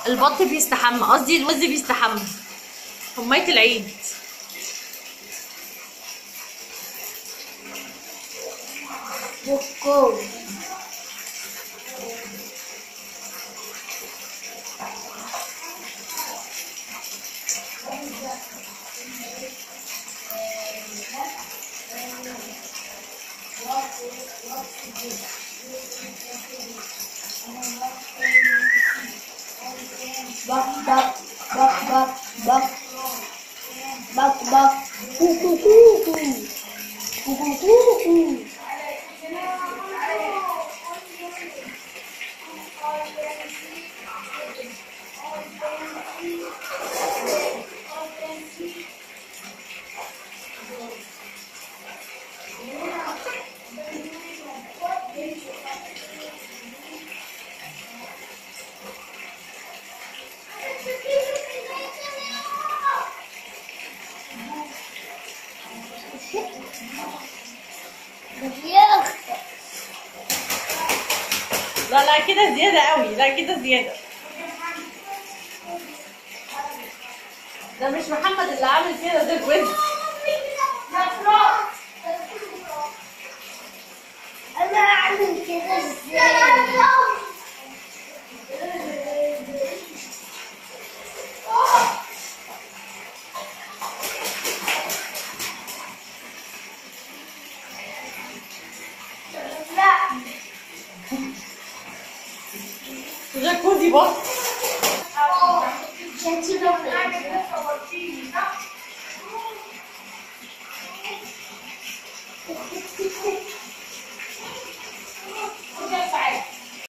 البط بيستحمى قصدي الوز بيستحمى حماية العيد بوكو بق بق بق بق بق بق بق كو كو كو كو كو كو كو كو يا أخي لا لا كده زيادة قوي لا كده زيادة ده مش محمد اللي عامل كده ده الوز أنا أعمل كده إزاي؟ لا جاكوزي بط شتي